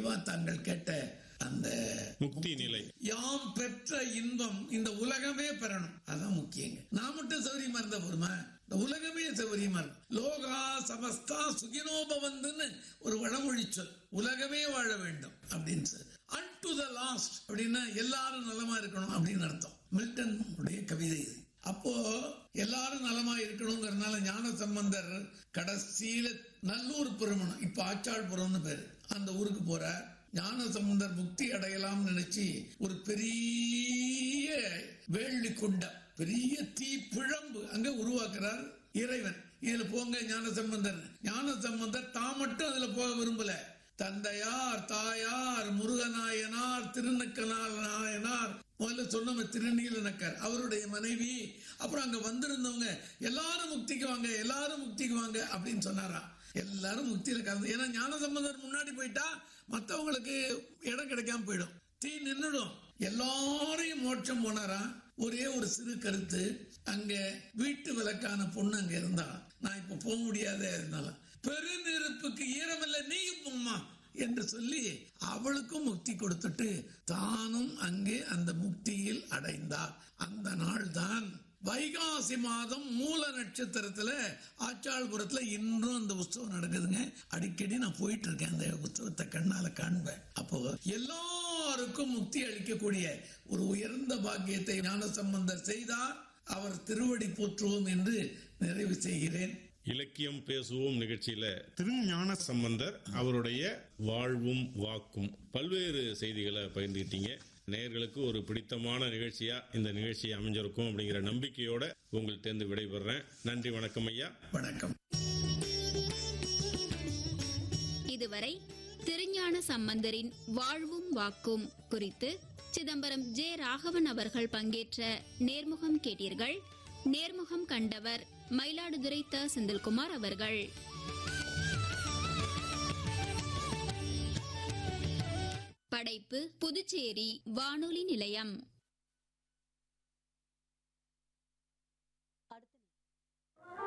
நிறைவா தாங்கள் கேட்ட அந்த முக்தி நிலை யாம் பெற்ற இன்பம் இந்த உலகமே பெறணும் அதான் முக்கியங்க நான் மட்டும் சௌரியமா இருந்த போருமா இந்த உலகமே சௌரியமா இருக்கும் லோகா சமஸ்தா சுகினோபவந்துன்னு ஒரு வடமொழி சொல் உலகமே வாழ வேண்டும் அப்படின்னு சொல்லி அன் டு த லாஸ்ட் அப்படின்னா எல்லாரும் நலமா இருக்கணும் அப்படின்னு அர்த்தம் மில்டன் உடைய கவிதை இது அப்போ எல்லாரும் நலமா இருக்கணுங்கிறதுனால ஞான சம்பந்தர் கடைசியில நல்லூர் பெருமணம் இப்ப ஆச்சாள்புரம்னு பேரு அந்த ஊருக்கு போறார் ஞான சம்பந்தர் முக்தி அடையலாம் நினைச்சு ஒரு பெரிய வேள்வி குண்டம் பெரிய தீ பிழம்பு அங்க உருவாக்குறார் இறைவன் இதுல போங்க ஞான சம்பந்தர் ஞான சம்பந்தர் தான் மட்டும் அதுல போக விரும்பல தந்தையார் தாயார் முருகநாயனார் திருநக்கனால் நாயனார் முதல்ல சொன்னவங்க திருநீலனக்கர் அவருடைய மனைவி அப்புறம் அங்க வந்திருந்தவங்க எல்லாரும் முக்திக்கு வாங்க எல்லாரும் முக்திக்கு வாங்க அப்படின்னு சொன்னாராம் எல்லாரும் முக்தியில கலந்து ஏன்னா ஞான சம்பந்தர் முன்னாடி போயிட்டா மத்தவங்களுக்கு இடம் கிடைக்காம போயிடும் தீ நின்னுடும் எல்லாரையும் மோட்சம் போனாராம் ஒரே ஒரு சிறு கருத்து அங்க வீட்டு விளக்கான பொண்ணு அங்க இருந்தா நான் இப்ப போக முடியாத இருந்தால பெருநெருப்புக்கு ஈரமில்ல நீயும் போம்மா என்று சொல்லி அவளுக்கும் முக்தி கொடுத்துட்டு தானும் அங்கே அந்த முக்தியில் அடைந்தார் அந்த நாள் தான் வைகாசி மாதம் மூல நட்சத்திரத்துல ஆச்சாள்புரத்துல இன்றும் அந்த உற்சவம் நடக்குதுங்க அடிக்கடி நான் போயிட்டு இருக்கேன் அந்த உற்சவத்தை கண்ணால காண்பேன் அப்போ எல்லாருக்கும் முக்தி அளிக்கக்கூடிய ஒரு உயர்ந்த பாக்கியத்தை ஞான சம்பந்தர் செய்தார் அவர் திருவடி போற்றுவோம் என்று நிறைவு செய்கிறேன் இலக்கியம் பேசுவோம் நிகழ்ச்சியில திருஞான சம்பந்தர் அவருடைய வாழ்வும் வாக்கும் பல்வேறு செய்திகளை பகிர்ந்துக்கிட்டீங்க நேயர்களுக்கு ஒரு பிடித்தமான நிகழ்ச்சியா இந்த நிகழ்ச்சி அமைஞ்சிருக்கும் அப்படிங்கிற நம்பிக்கையோட உங்கள்கிட்ட இருந்து விடைபெறேன் நன்றி வணக்கம் ஐயா வணக்கம் இதுவரை திருஞான சம்பந்தரின் வாழ்வும் வாக்கும் குறித்து சிதம்பரம் ஜே ராகவன் அவர்கள் பங்கேற்ற நேர்முகம் கேட்டீர்கள் நேர்முகம் கண்டவர் மயிலாடுதுறை த செந்தில்குமார் அவர்கள் படைப்பு புதுச்சேரி வானொலி நிலையம்